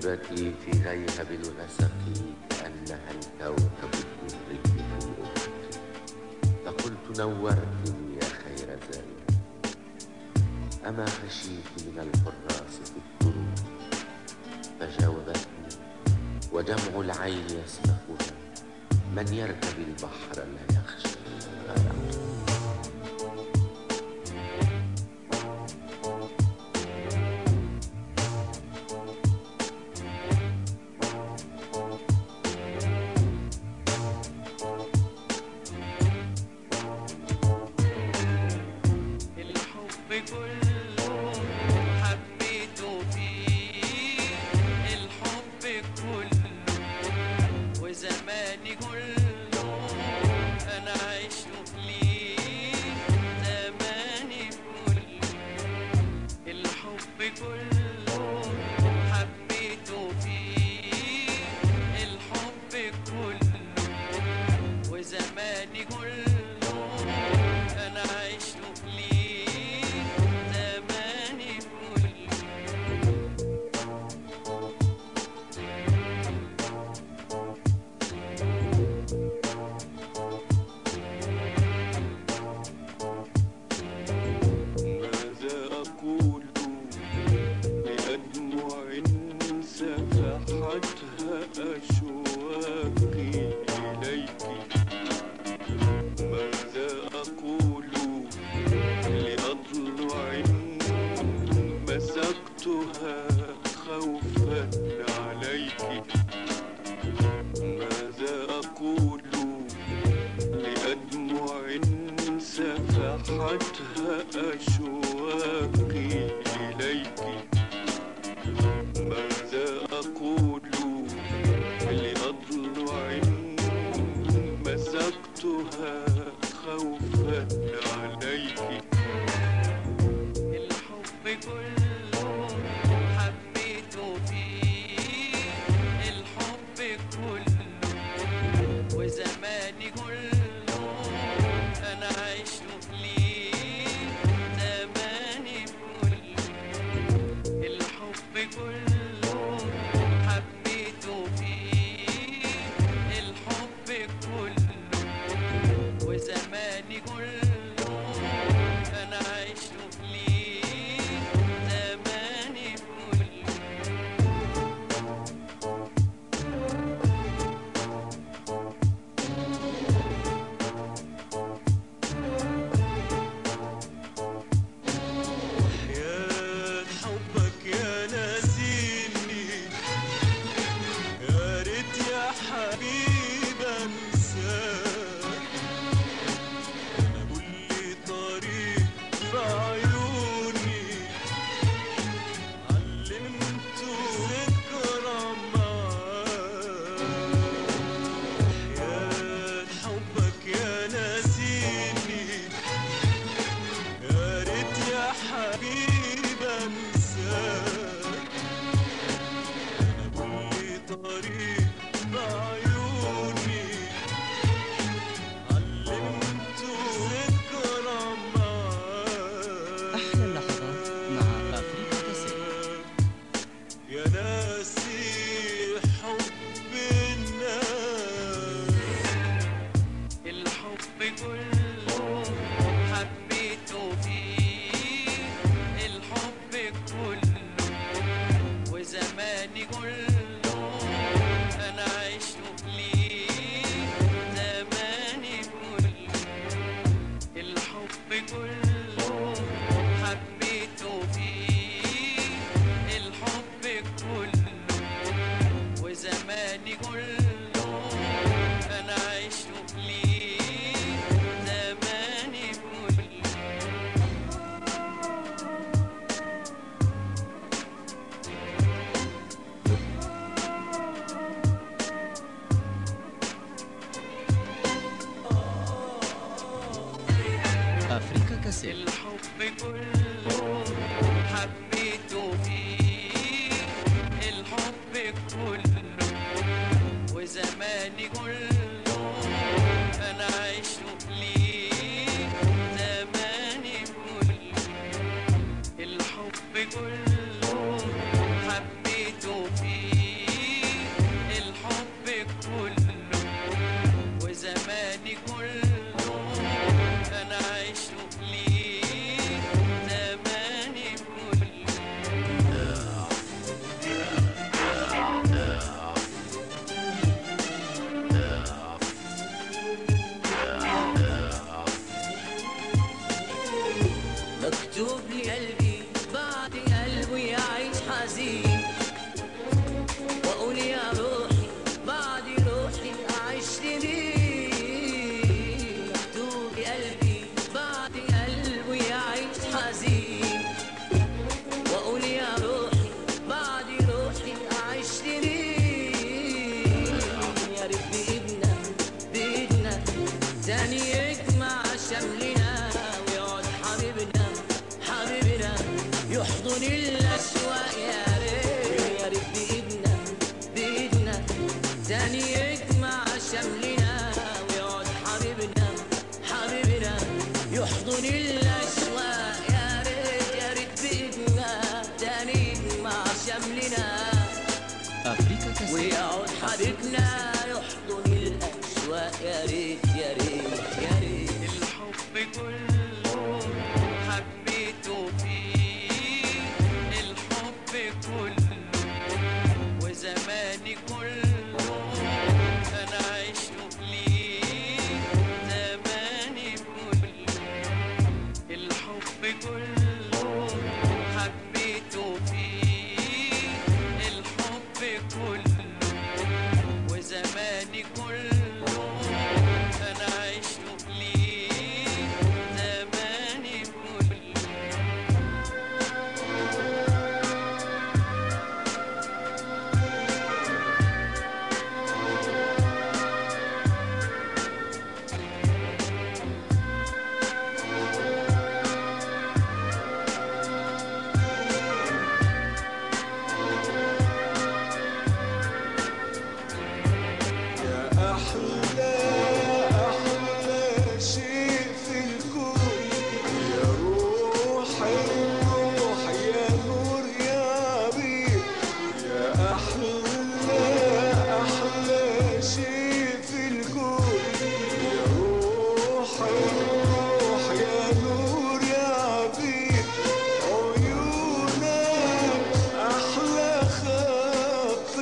حبيبتي في غيهب الغسق كأنها الكوكب الدري في أفقي فقلت نورتني يا خير زائر أما خشيت من الحراس في الطرق فجاوبتني ودمع العين يسبقها من يركب البحر لا يخشى غرقه الحب كله حبيته فيه الحب كله وزماني كله انا عايشه ليه زماني كله الحب كله حبيته فيه الحب كله وزماني كله انا عايشه ليه زماني كله ماذا أقول لأدمع سفحتها أشواقي إليك ماذا أقول لأضلع مسكتها خوفا عليك ماذا أقول لأدمع سفحتها أشواقي إليك ماذا أقول لأضلع مسكتها خوفا عليك الحب كله حبيته فيه الحب كله وزماني كله انا عايشه ليه زماني كله الحب كله حبيته فيه الحب كله وزماني كله انا عايشه ليه زماني كله يا حبك يا ناسيني يا ريت يا حبيب انساك انا كل طريق في عيوني علمته ذكرى معاك يا حبك يا ناسيني يا ريت يا حبيب انساك انا كل طريق بعيوني علمته ذكرى معاك أحلى اللحظات مع أفريقيا كاسيت يا ناسي حب الناس الحب كله حبيته فيه الحب كله وزماني كله انا عايشه ليه زماني كله الحب كله حبيته فيه الحب كله وزماني كله انا عايشه ليه زماني كله أفريقيا كاسيت الحب كله حبيته فيه الحب كله وزماني كله انا عايشه ليه زماني كله الحب كله حبيته فيه قلبي بعد قلبي يعيش حزين واقول يا روحي بعد روحي اعيش لمين مكتوب قلبي بعد قلبي يعيش حزين واقول يا روحي بعد روحي اعيش لمين يا ريت بايدنا بايدنا تاني يجمع شملنا ويقعد حبيبنا حبيبنا يحضن الاشواق يا ريت يا ريت بايدنا بايدنا تاني يجمع شملنا ويقعد حبيبنا حبيبنا يحضن الاشواق يا ريت يا ريت بايدنا تاني يجمع شملنا أفريقيا كاسيت ويقعد حبيبنا يحضن الأشواق يا ريت يا ريت يا ريت الحب كله حبيته فيه الحب كله وزماني كله أنا عشته ليه زماني كله الحب كله حبيته فيه الحب كله وزماني كله انا عشته ليه زماني كله يا أحلى أحلى شيء في الكون يا روح الروح يا نور يا عبيد يا أحلى أحلى شيء في الكون يا روح الروح يا نور يا عبيد عيونك أحلى خط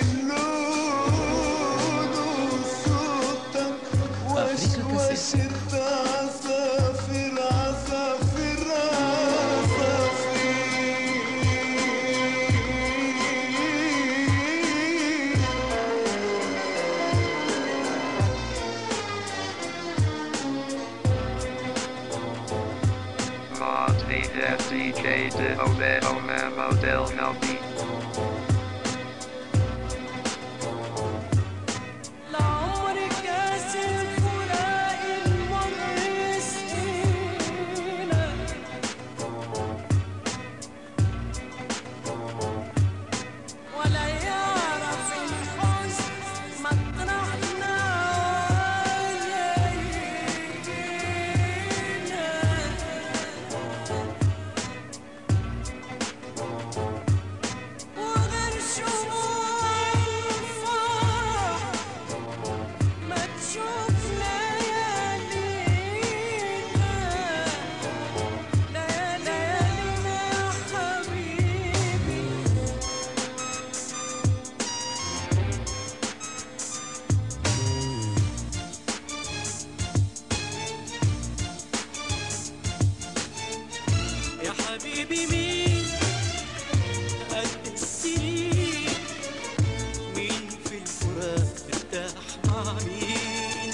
اللون وصوتك وشوشة عصافير عصافير عصافير Mod AFCJ de Obed Omer Model Melby. لعمر كاس الفراق المر يسقينا ولا يعرف الحزن مطرحنا وغير شموع الفرح ما تشوف ليالينا ليالينا يا حبيبي يا حبيبي مين قد السنين مين في الفراق ارتاح مع مين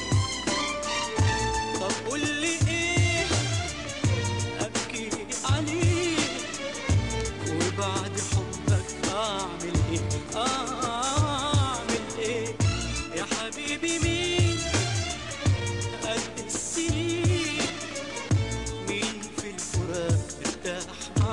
طب قول لي ايه ابكي عليه وبعد حبك اعمل ايه اعمل ايه يا حبيبي مين قد السنين مين في الفراق ارتاح مع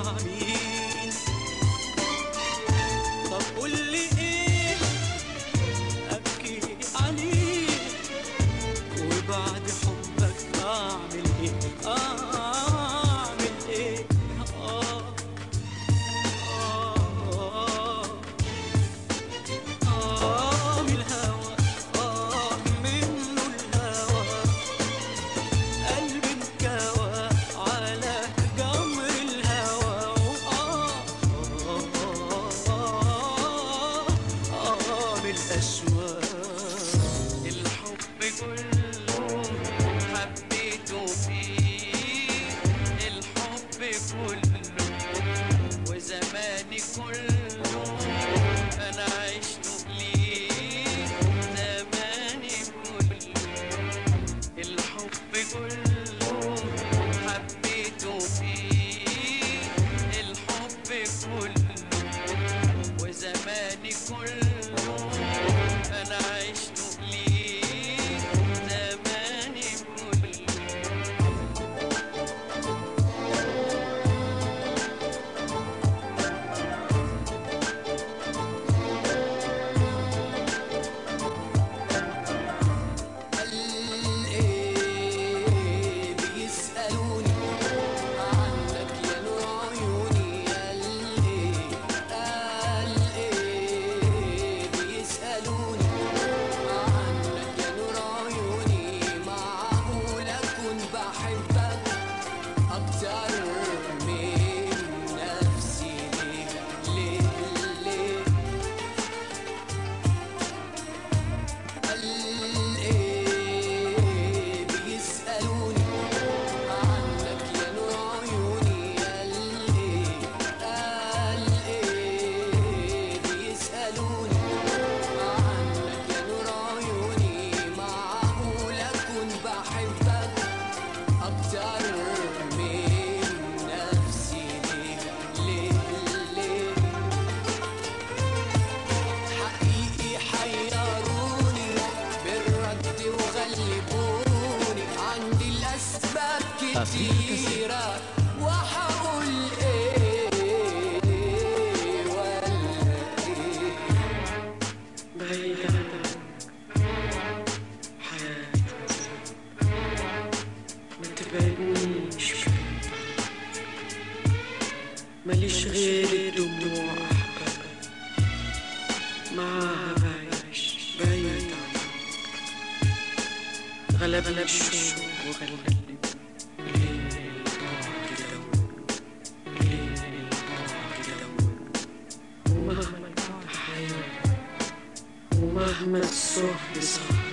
أكتر من نفسي ليه ليه ليه قال إيه بيسألوني عنك يا نور عيوني قال إيه قال إيه بيسألوني عنك يا نور عيوني معقول أكون بحبك أكتر من نفسي ليه ليه ليه حقيقي حيروني بالرد وغلبوني عندي الأسباب كتيرة وهقول إيه ولا إيه بعيد عنك حياتي ما تبعدنيش ماليش غير الدموع أحبك معاها بعيش بعيد عنك غلبني الشوق وغلبني لين البعد لون لين البعد لون ومهما البعد حياة ومهما الصحب صار